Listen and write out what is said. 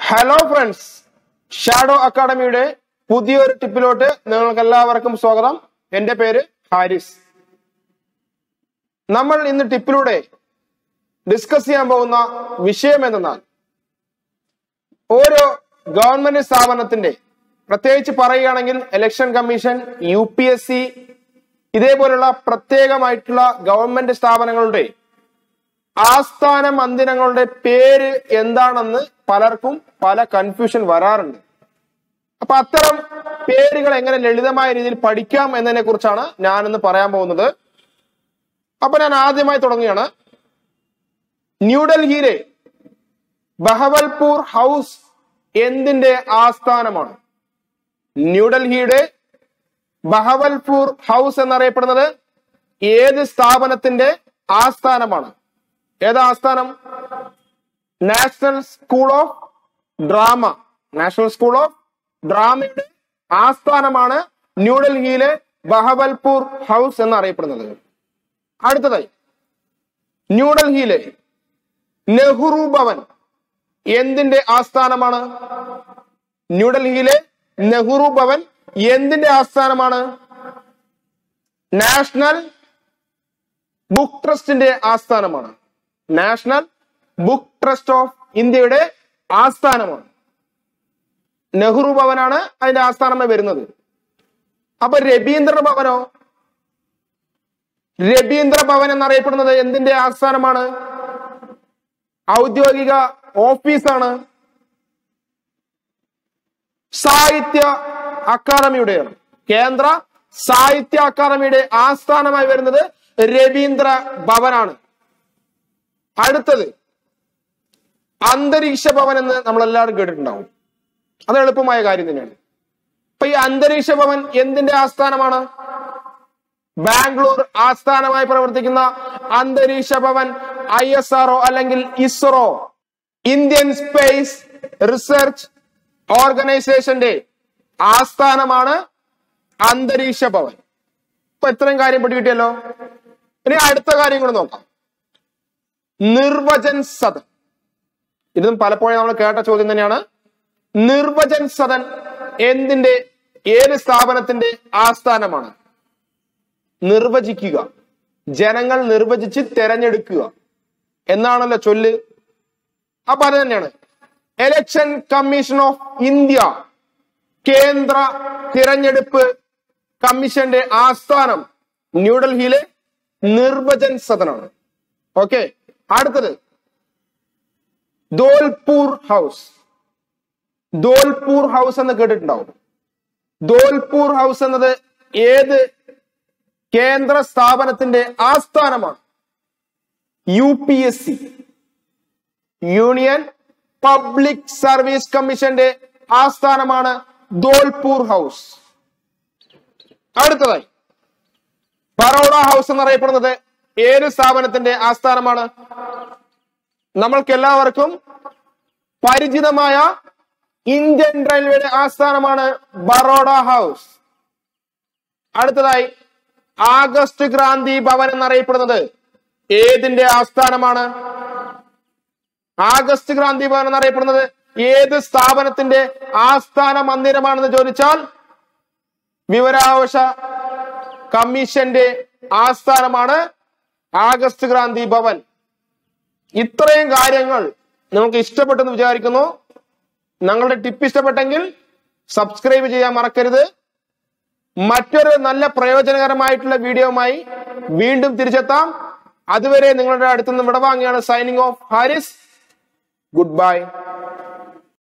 hello friends shadow അക്കാഡമിയുടെ പുതിയൊരു ടിപ്പിലോട്ട് നിങ്ങൾക്ക് എല്ലാവർക്കും സ്വാഗതം എന്റെ പേര് ഹാരിസ് നമ്മൾ ഇന്ന് ടിപ്പിലൂടെ ഡിസ്കസ് ചെയ്യാൻ പോകുന്ന വിഷയം എന്തെന്നാൽ ഓരോ ഗവൺമെന്റ് സ്ഥാപനത്തിന്റെ പ്രത്യേകിച്ച് പറയുകയാണെങ്കിൽ election commission U P S C ഇതേപോലുള്ള പ്രത്യേകമായിട്ടുള്ള ഗവൺമെന്റ് സ്ഥാപനങ്ങളുടെ ആസ്ഥാന മന്ദിരങ്ങളുടെ പേര് എന്താണെന്ന് പലർക്കും പല കൺഫ്യൂഷൻ വരാറുണ്ട് അപ്പൊ അത്തരം പേരുകൾ എങ്ങനെ ലളിതമായ രീതിയിൽ പഠിക്കാം എന്നതിനെ കുറിച്ചാണ് ഞാനിന്ന് പറയാൻ പോകുന്നത് അപ്പൊ ഞാൻ ആദ്യമായി തുടങ്ങുകയാണ് ന്യൂഡൽഹിയിലെ ബഹവൽപൂർ ഹൗസ് എന്തിന്റെ ആസ്ഥാനമാണ് ന്യൂഡൽഹിയുടെ ബഹവൽപൂർ ഹൗസ് എന്നറിയപ്പെടുന്നത് ഏത് സ്ഥാപനത്തിന്റെ ആസ്ഥാനമാണ് ഏതാ ആസ്ഥാനം national school of drama national school of ഡ്രാമയുടെ ആസ്ഥാനമാണ് ന്യൂഡൽഹിയിലെ ബഹവൽപൂർ ഹൗസ് എന്നറിയപ്പെടുന്നത് അടുത്തതായി ന്യൂഡൽഹിയിലെ നെഹ്റു ഭവൻ എന്തിന്റെ ആസ്ഥാനമാണ് ന്യൂഡൽഹിയിലെ നെഹ്റു ഭവൻ എന്തിന്റെ ആസ്ഥാനമാണ് നാഷണൽ ബുക്ക് ട്രസ്റ്റിന്റെ ആസ്ഥാനമാണ് നാഷണൽ ബുക്ക് ട്രസ്റ്റ് ഓഫ് ഇന്ത്യയുടെ ആസ്ഥാനമാണ് നെഹ്റു ഭവനാണ് അതിന്റെ ആസ്ഥാനമായി വരുന്നത് അപ്പൊ രവീന്ദ്ര ഭവനോ രവീന്ദ്ര ഭവൻ എന്നറിയപ്പെടുന്നത് എന്തിന്റെ ആസ്ഥാനമാണ് ഔദ്യോഗിക ഓഫീസാണ് സാഹിത്യ അക്കാദമിയുടെയാണ് കേന്ദ്ര സാഹിത്യ അക്കാദമിയുടെ ആസ്ഥാനമായി വരുന്നത് രവീന്ദ്ര ഭവനാണ് അടുത്തത് അന്തരീക്ഷ ഭവൻ എന്ന് നമ്മൾ എല്ലാവരും കേട്ടിട്ടുണ്ടാവും അത് എളുപ്പമായ കാര്യം തന്നെയാണ് അപ്പൊ ഈ അന്തരീക്ഷ ഭവൻ എന്തിന്റെ ആസ്ഥാനമാണ് ബാംഗ്ലൂർ ആസ്ഥാനമായി പ്രവർത്തിക്കുന്ന അന്തരീക്ഷ ഭവൻ ഐ എസ് ആർഒ അല്ലെങ്കിൽ ഇസ്രോ ഇന്ത്യൻ സ്പേസ് റിസർച്ച് ഓർഗനൈസേഷന്റെ ആസ്ഥാനമാണ് അന്തരീക്ഷ ഭവൻ ഇപ്പൊ ഇത്രയും കാര്യം പിടികിട്ടിയല്ലോ ഇനി അടുത്ത കാര്യം കൂടെ നോക്കാം നിർവചൻ സദൻ ഇതും പലപ്പോഴും നമ്മൾ കേട്ട ചോദ്യം തന്നെയാണ് നിർവചൻ സദൻ എന്തിന്റെ ഏത് സ്ഥാപനത്തിന്റെ ആസ്ഥാനമാണ് നിർവചിക്കുക ജനങ്ങൾ നിർവചിച്ച് തെരഞ്ഞെടുക്കുക എന്നാണല്ലോ ചൊല്ല് അപ്പൊ അത് തന്നെയാണ് എലക്ഷൻ കമ്മീഷൻ ഓഫ് ഇന്ത്യ കേന്ദ്ര തിരഞ്ഞെടുപ്പ് കമ്മീഷന്റെ ആസ്ഥാനം ന്യൂഡൽഹിയിലെ നിർവചൻ സദനാണ് ഓക്കെ അടുത്തത് ദോൽപൂർ ഹൗസ് ദോൽപൂർ ഹൗസ് എന്ന് കേട്ടിട്ടുണ്ടാവും ദോൽപൂർ ഹൗസ് എന്നത് ഏത് കേന്ദ്ര സ്ഥാപനത്തിന്റെ ആസ്ഥാനമാണ് U P S C union public service കമ്മീഷന്റെ ആസ്ഥാനമാണ് ദോൽപൂർ ഹൗസ് അടുത്തതായി ബറോഡ ഹൗസ് എന്നറിയപ്പെടുന്നത് ഏത് സ്ഥാപനത്തിന്റെ ആസ്ഥാനമാണ് നമ്മൾക്ക് എല്ലാവർക്കും പരിചിതമായ ഇന്ത്യൻ റെയിൽവേയുടെ ആസ്ഥാനമാണ് ബറോഡ ഹൗസ് അടുത്തതായി ആഗസ്റ്റ് ക്രാന്തി ഭവൻ എന്നറിയപ്പെടുന്നത് ഏതിന്റെ ആസ്ഥാനമാണ് ആഗസ്റ്റ് ക്രാന്തി ഭവൻ എന്നറിയപ്പെടുന്നത് ഏത് സ്ഥാപനത്തിന്റെ ആസ്ഥാന മന്ദിരമാണെന്ന് ചോദിച്ചാൽ വിവരാവകാശ കമ്മീഷന്റെ ആസ്ഥാനമാണ് ആഗസ്റ്റ് ക്രാന്തി ഭവൻ ഇത്രയും കാര്യങ്ങൾ നിങ്ങൾക്ക് ഇഷ്ടപ്പെട്ടെന്ന് വിചാരിക്കുന്നു ഞങ്ങളുടെ ടിപ്പ് ഇഷ്ടപ്പെട്ടെങ്കിൽ സബ്സ്ക്രൈബ് ചെയ്യാൻ മറക്കരുത് മറ്റൊരു നല്ല പ്രയോജനകരമായിട്ടുള്ള വീഡിയോയുമായി വീണ്ടും തിരിച്ചെത്താം അതുവരെ നിങ്ങളുടെ അടുത്തുനിന്ന് വിടവാങ്ങിയാണ് signing off Haris good by